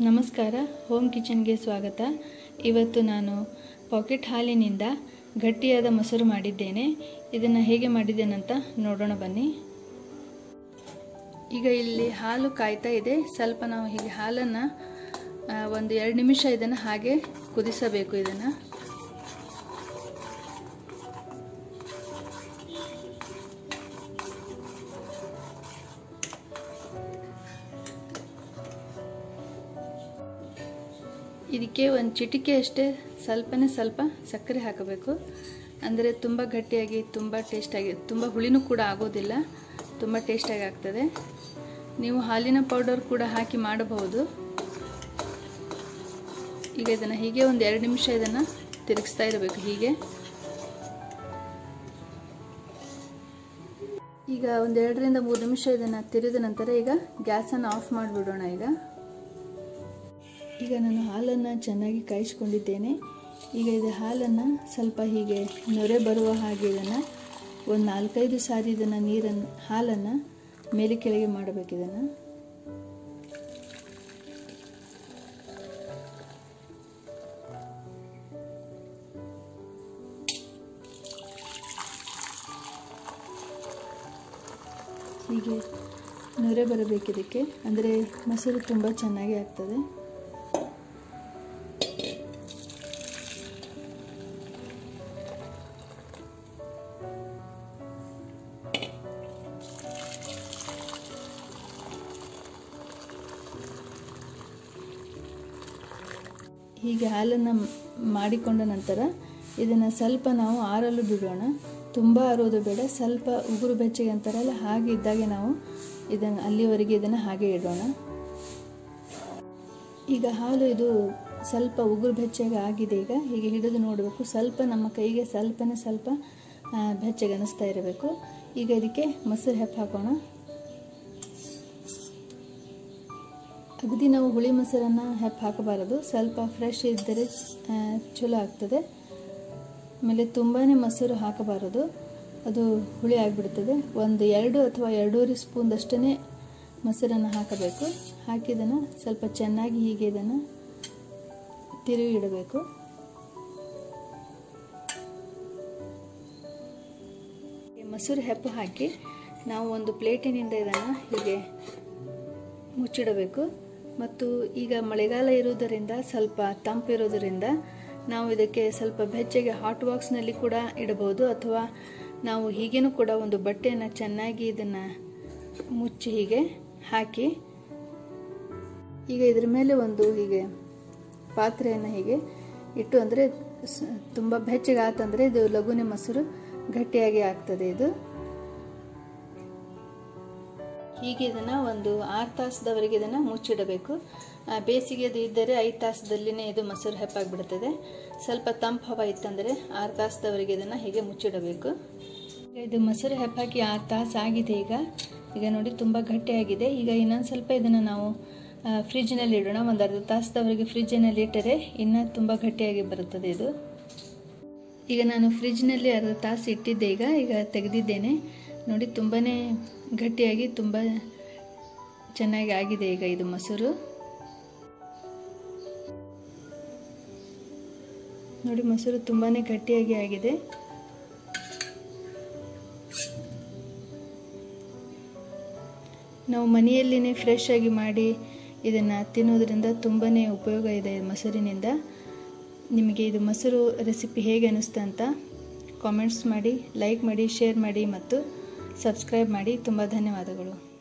ನಮಸ್ಕಾರ ಹೋಮ್ ಕಿಚನ್ಗೆ ಸ್ವಾಗತ ಇವತ್ತು ನಾನು ಪಾಕೆಟ್ ಹಾಲಿನಿಂದ ಗಟ್ಟಿಯಾದ ಮೊಸರು ಮಾಡಿದ್ದೇನೆ ಇದನ್ನು ಹೇಗೆ ಮಾಡಿದ್ದೇನಂತ ನೋಡೋಣ ಬನ್ನಿ ಈಗ ಇಲ್ಲಿ ಹಾಲು ಕಾಯ್ತಾ ಇದೆ ಸ್ವಲ್ಪ ನಾವು ಹೀಗೆ ಹಾಲನ್ನು ಆ, ಒಂದು ಎರಡು ನಿಮಿಷ ಇದನ್ನು ಹಾಗೆ ಕುದಿಸಬೇಕು ಇದನ್ನು ಇದಕ್ಕೆ ಒಂದು ಚಿಟಿಕೆ ಅಷ್ಟೇ ಸ್ವಲ್ಪನೇ ಸ್ವಲ್ಪ ಸಕ್ಕರೆ ಹಾಕಬೇಕು ಅಂದರೆ ತುಂಬ ಗಟ್ಟಿಯಾಗಿ ತುಂಬ ಟೇಸ್ಟಾಗಿ ತುಂಬ ಹುಳಿನೂ ಕೂಡ ಆಗೋದಿಲ್ಲ ತುಂಬ ಟೇಸ್ಟಾಗಿ ಆಗ್ತದೆ ನೀವು ಹಾಲಿನ ಪೌಡರ್ ಕೂಡ ಹಾಕಿ ಮಾಡಬಹುದು ಈಗ ಇದನ್ನು ಹೀಗೆ ಒಂದು ಎರಡು ನಿಮಿಷ ಇದನ್ನು ತಿರುಗಿಸ್ತಾ ಇರಬೇಕು ಹೀಗೆ ಈಗ ಒಂದು ಎರಡರಿಂದ ಮೂರು ನಿಮಿಷ ಇದನ್ನು ತಿರುಗಿದ ನಂತರ ಈಗ ಗ್ಯಾಸನ್ನು ಆಫ್ ಮಾಡಿಬಿಡೋಣ ಈಗ ಈಗ ನಾನು ಹಾಲನ್ನು ಚೆನ್ನಾಗಿ ಕಾಯಿಸ್ಕೊಂಡಿದ್ದೇನೆ ಈಗ ಇದು ಹಾಲನ್ನು ಸ್ವಲ್ಪ ಹೀಗೆ ನೊರೆ ಬರುವ ಹಾಗೆ ಇದನ್ನು ಒಂದು ನಾಲ್ಕೈದು ಸಾರಿ ಇದನ್ನು ನೀರನ್ನು ಹಾಲನ್ನು ಮೇಲೆ ಕೆಳಗೆ ಮಾಡಬೇಕು ಇದನ್ನು ಹೀಗೆ ನೊರೆ ಬರಬೇಕು ಇದಕ್ಕೆ ಅಂದರೆ ಮೊಸರು ತುಂಬ ಚೆನ್ನಾಗಿ ಆಗ್ತದೆ ಹೀಗೆ ಹಾಲನ್ನು ಮಾಡಿಕೊಂಡ ನಂತರ ಇದನ್ನು ಸ್ವಲ್ಪ ನಾವು ಆರಲು ಬಿಡೋಣ ತುಂಬ ಆರೋದು ಬೇಡ ಸ್ವಲ್ಪ ಉಗುರು ಬೆಚ್ಚಗೆ ಅಂತಾರಲ್ಲ ಹಾಗೆ ಇದ್ದಾಗೆ ನಾವು ಇದನ್ನು ಅಲ್ಲಿವರೆಗೆ ಇದನ್ನು ಹಾಗೆ ಇಡೋಣ ಈಗ ಹಾಲು ಇದು ಸ್ವಲ್ಪ ಉಗುರು ಬೆಚ್ಚಗೆ ಆಗಿದೆ ಈಗ ಹೀಗೆ ಹಿಡಿದು ನೋಡಬೇಕು ಸ್ವಲ್ಪ ನಮ್ಮ ಕೈಗೆ ಸ್ವಲ್ಪನೇ ಸ್ವಲ್ಪ ಬೆಚ್ಚಗೆ ಅನ್ನಿಸ್ತಾ ಇರಬೇಕು ಈಗ ಇದಕ್ಕೆ ಮೊಸರು ಹೆಪ್ಪು ಹಾಕೋಣ ಅಗದಿ ನಾವು ಹುಳಿ ಮೊಸರನ್ನು ಹೆಪ್ಪು ಹಾಕಬಾರದು ಸ್ವಲ್ಪ ಫ್ರೆಶ್ ಇದ್ದರೆ ಚಲೋ ಆಗ್ತದೆ ಆಮೇಲೆ ತುಂಬಾ ಮೊಸರು ಹಾಕಬಾರದು ಅದು ಹುಳಿ ಆಗಿಬಿಡ್ತದೆ ಒಂದು ಎರಡು ಅಥವಾ ಎರಡೂವರೆ ಸ್ಪೂನ್ದಷ್ಟೇ ಮೊಸರನ್ನು ಹಾಕಬೇಕು ಹಾಕಿದನ್ನು ಸ್ವಲ್ಪ ಚೆನ್ನಾಗಿ ಹೀಗೆ ಇದನ್ನು ತಿರುವಿ ಇಡಬೇಕು ಮೊಸರು ಹೆಪ್ಪು ಹಾಕಿ ನಾವು ಒಂದು ಪ್ಲೇಟಿನಿಂದ ಇದನ್ನು ಹೀಗೆ ಮುಚ್ಚಿಡಬೇಕು ಮತ್ತು ಈಗ ಮಳೆಗಾಲ ಇರುವುದರಿಂದ ಸ್ವಲ್ಪ ತಂಪಿರೋದರಿಂದ ನಾವು ಇದಕ್ಕೆ ಸ್ವಲ್ಪ ಬೆಚ್ಚಗೆ ಹಾಟ್ ಬಾಕ್ಸ್ನಲ್ಲಿ ಕೂಡ ಇಡಬಹುದು ಅಥವಾ ನಾವು ಹೀಗೇನೂ ಕೂಡ ಒಂದು ಬಟ್ಟೆಯನ್ನು ಚೆನ್ನಾಗಿ ಇದನ್ನು ಮುಚ್ಚಿ ಹೀಗೆ ಹಾಕಿ ಈಗ ಇದ್ರ ಮೇಲೆ ಒಂದು ಹೀಗೆ ಪಾತ್ರೆಯನ್ನು ಹೀಗೆ ಇಟ್ಟು ಅಂದರೆ ತುಂಬ ಬೆಚ್ಚಗೆ ಆತಂದರೆ ಇದು ಲಘುನೆ ಮೊಸರು ಗಟ್ಟಿಯಾಗಿ ಆಗ್ತದೆ ಇದು ಹೀಗೆ ಇದನ್ನು ಒಂದು ಆರು ತಾಸದವರೆಗೆ ಇದನ್ನು ಮುಚ್ಚಿಡಬೇಕು ಬೇಸಿಗೆದು ಇದ್ದರೆ ಐದು ತಾಸದಲ್ಲಿನೇ ಇದು ಮೊಸರು ಹೆಪ್ಪಾಗಿಬಿಡ್ತದೆ ಸ್ವಲ್ಪ ತಂಪು ಹವ ಇತ್ತಂದರೆ ಆರು ತಾಸದವರೆಗೆ ಇದನ್ನು ಹೀಗೆ ಮುಚ್ಚಿಡಬೇಕು ಇದು ಮೊಸರು ಹೆಪ್ಪಾಕಿ ಆರು ತಾಸು ಆಗಿದೆ ಈಗ ಈಗ ನೋಡಿ ತುಂಬ ಗಟ್ಟಿಯಾಗಿದೆ ಈಗ ಇನ್ನೊಂದು ಸ್ವಲ್ಪ ಇದನ್ನು ನಾವು ಫ್ರಿಜ್ನಲ್ಲಿ ಇಡೋಣ ಒಂದು ಅರ್ಧ ತಾಸದವರೆಗೆ ಫ್ರಿಜ್ಜಿನಲ್ಲಿ ಇಟ್ಟರೆ ಇನ್ನೂ ತುಂಬ ಗಟ್ಟಿಯಾಗಿ ಬರುತ್ತದೆ ಇದು ಈಗ ನಾನು ಫ್ರಿಜ್ನಲ್ಲಿ ಅರ್ಧ ತಾಸು ಇಟ್ಟಿದ್ದೆ ಈಗ ಈಗ ತೆಗೆದಿದ್ದೇನೆ ನೋಡಿ ತುಂಬಾ ಗಟ್ಟಿಯಾಗಿ ತುಂಬ ಚೆನ್ನಾಗಿ ಆಗಿದೆ ಈಗ ಇದು ಮೊಸರು ನೋಡಿ ಮೊಸರು ತುಂಬಾ ಗಟ್ಟಿಯಾಗಿ ಆಗಿದೆ ನಾವು ಮನೆಯಲ್ಲಿನೇ ಫ್ರೆಶ್ ಆಗಿ ಮಾಡಿ ಇದನ್ನು ತಿನ್ನೋದ್ರಿಂದ ತುಂಬಾ ಉಪಯೋಗ ಇದೆ ಮೊಸರಿನಿಂದ ನಿಮಗೆ ಇದು ಮೊಸರು ರೆಸಿಪಿ ಹೇಗೆ ಅನ್ನಿಸ್ತಾ ಅಂತ ಕಾಮೆಂಟ್ಸ್ ಮಾಡಿ ಲೈಕ್ ಮಾಡಿ ಶೇರ್ ಮಾಡಿ ಮತ್ತು ಸಬ್ಸ್ಕ್ರೈಬ್ ಮಾಡಿ ತುಂಬ ಧನ್ಯವಾದಗಳು